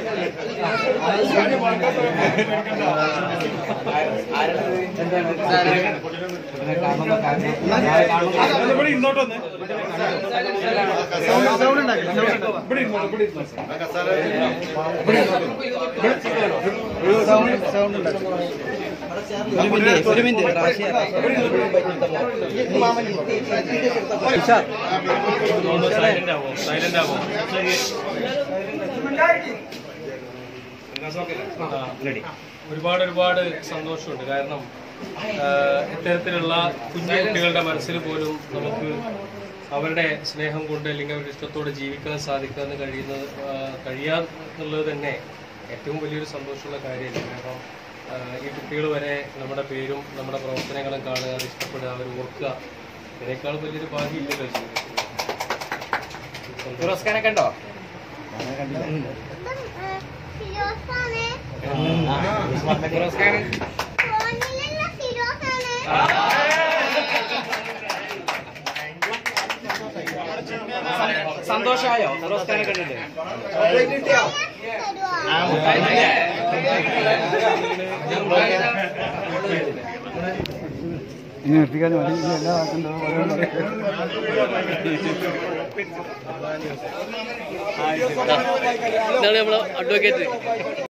ഒരു minute Rashiya silent ആവോ silent ആവോ ഒരുപാട് ഒരുപാട് സന്തോഷമുണ്ട് കാരണം ആ, ഇത്തരത്തിലുള്ള കുഞ്ഞു കുട്ടികളുടെ മനസ്സിൽ പോലും നമുക്ക് അവരുടെ സ്നേഹം കൊണ്ട് അല്ലെങ്കിൽ അവരുടെ ഇഷ്ടത്തോടെ ജീവിക്കാൻ സാധിക്കാൻ കഴിയുന്നത് ആ, കഴിയാന്നുള്ളത് തന്നെ ഏറ്റവും വലിയൊരു സന്തോഷമുള്ള കാര്യമല്ലേ കാരണം ആ, ഈ കുട്ടികൾ വരെ നമ്മുടെ പേരും നമ്മുടെ പ്രവർത്തനങ്ങളും കാണുക അത് ഇഷ്ടപ്പെടുക അവർ ഓർക്കുക ഇതിനേക്കാൾ വലിയൊരു ഭാഗ്യമില്ലല്ലോ ജീവിതത്തിൽ ഫിറോസ്ഖാനൊക്കെ ഉണ്ടോ ഫിറോസ്ഖാൻ സന്തോഷമായോ ഫിറോസ്ഖാനൊക്കെ കണ്ടിട്ട് ഇനി നിർത്തിക്കാൻ മതി ഇനി എല്ലാ ആക്കണ്ടോ ഇതാണ് നമ്മളെ അഡ്വക്കേറ്റ്